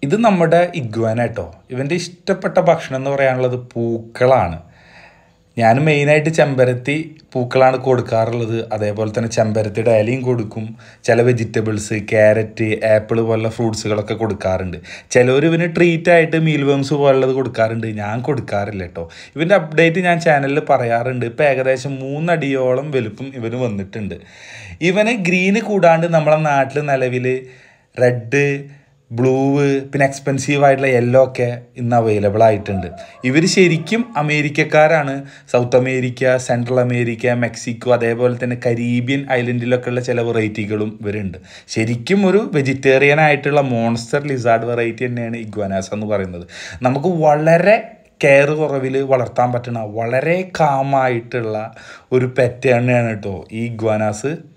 ഇത് നമ്മുടെ ഇഗ്വാന കേട്ടോ ഇവൻ്റെ ഇഷ്ടപ്പെട്ട ഭക്ഷണം എന്ന് പറയാനുള്ളത് പൂക്കളാണ് ഞാൻ മെയിനായിട്ട് ചെമ്പരത്തി പൂക്കളാണ് കൊടുക്കാറുള്ളത് അതേപോലെ തന്നെ ചെമ്പരത്തിയുടെ ഇലയും കൊടുക്കും ചില വെജിറ്റബിൾസ് ക്യാരറ്റ് ആപ്പിൾ പോലുള്ള ഫ്രൂട്ട്സുകളൊക്കെ കൊടുക്കാറുണ്ട് ചിലവർ ഇവന് ട്രീറ്റ് ആയിട്ട് മീൽ വേംസ് പോലുള്ളത് കൊടുക്കാറുണ്ട് ഞാൻ കൊടുക്കാറില്ല കേട്ടോ ഇവൻ്റെ അപ്ഡേറ്റ് ഞാൻ ചാനലിൽ പറയാറുണ്ട് ഇപ്പം ഏകദേശം മൂന്നടിയോളം വലുപ്പം ഇവന് വന്നിട്ടുണ്ട് ഇവന് ഗ്രീന് കൂടാണ്ട് നമ്മളെ നാട്ടിൽ നിലവിൽ റെഡ് ബ്ലൂവ് പിന്നെ എക്സ്പെൻസീവ് ആയിട്ടുള്ള യെല്ലോ ഒക്കെ ഇന്ന് അവൈലബിൾ ആയിട്ടുണ്ട് ഇവർ ശരിക്കും അമേരിക്കക്കാരാണ് South America Central America Mexico അതേപോലെ തന്നെ കരീബിയൻ ഐലൻഡിലൊക്കെ ഉള്ള ചില വെറൈറ്റികളും ഇവരുണ്ട് ശരിക്കും ഒരു വെജിറ്റേറിയൻ ആയിട്ടുള്ള മോൺസ്റ്റർ ലിസാർഡ് വെറൈറ്റി തന്നെയാണ് ഇഗ്വാനാസ് എന്ന് പറയുന്നത് നമുക്ക് വളരെ കെയർ കുറവിൽ വളർത്താൻ പറ്റുന്ന വളരെ കാമായിട്ടുള്ള ഒരു പെറ്റ് തന്നെയാണ് കേട്ടോ ഈ ഇഗ്വാനാസ്